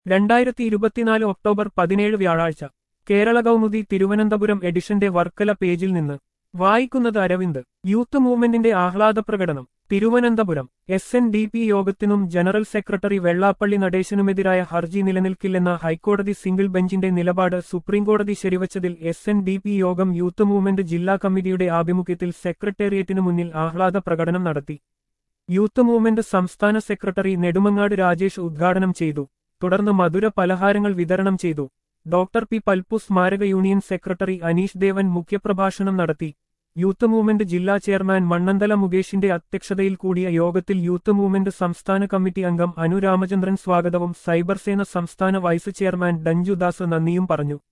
രണ്ടായിരത്തി ഇരുപത്തിനാല് ഒക്ടോബർ പതിനേഴ് വ്യാഴാഴ്ച കേരള കൗമുദി തിരുവനന്തപുരം എഡിഷന്റെ വർക്കല പേജിൽ നിന്ന് വായിക്കുന്നത് അരവിന്ദ് യൂത്ത് മൂവ്മെന്റിന്റെ ആഹ്ലാദ പ്രകടനം Thiruvananthapuram S N D P യോഗത്തിനും ജനറൽ സെക്രട്ടറി വെള്ളാപ്പള്ളി നടേശനുമെതിരായ ഹർജി നിലനിൽക്കില്ലെന്ന ഹൈക്കോടതി സിംഗിൾ ബെഞ്ചിന്റെ നിലപാട് സുപ്രീംകോടതി ശരിവച്ചതിൽ എസ് എൻ ഡി പി യോഗം യൂത്ത് മൂവ്മെന്റ് ജില്ലാ കമ്മിറ്റിയുടെ ആഭിമുഖ്യത്തിൽ സെക്രട്ടേറിയറ്റിനു മുന്നിൽ ആഹ്ലാദ പ്രകടനം നടത്തി യൂത്ത് മൂവ്മെന്റ് സംസ്ഥാന സെക്രട്ടറി നെടുമങ്ങാട് രാജേഷ് ഉദ്ഘാടനം ചെയ്തു തുടർന്ന് മധുര പലഹാരങ്ങൾ വിതരണം ചെയ്തു ഡോക്ടർ പി പൽപ്പു സ്മാരക യൂണിയൻ സെക്രട്ടറി അനീഷ് ദേവൻ മുഖ്യപ്രഭാഷണം നടത്തി യൂത്ത് മൂവ്മെന്റ് ജില്ലാ ചെയർമാൻ മണ്ണന്തല മുകേഷിന്റെ അധ്യക്ഷതയിൽ കൂടിയ യോഗത്തിൽ യൂത്ത് മൂവ്മെന്റ് സംസ്ഥാന കമ്മിറ്റി അംഗം അനു രാമചന്ദ്രൻ സ്വാഗതവും സൈബർ സേന സംസ്ഥാന വൈസ് ചെയർമാൻ ഡഞ്ജുദാസ് നന്ദിയും പറഞ്ഞു